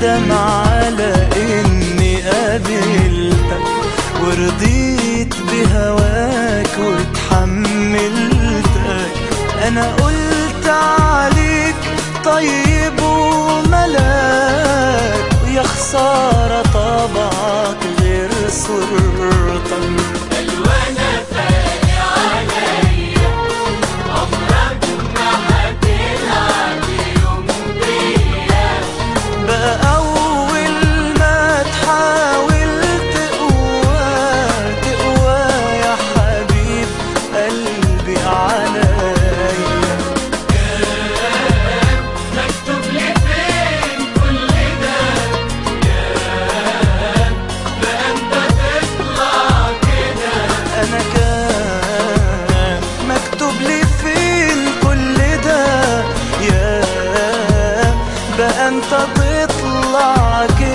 ندم على اني قابلتك ورضيت بهواك وتحملتك انا قلت عليك طيب وملاك ويا خسارة طبعك غير صورتك الوانا فاني عليا عمرك ما هتلعب يوم بيا بقى أول ما تحاول تقوى تقوى يا حبيب قلبي عليا مكتوب لي فين كل ده يا بقى انت تطلع كده أنا كان مكتوب لي فين كل ده يا بقى أنت تطلع كده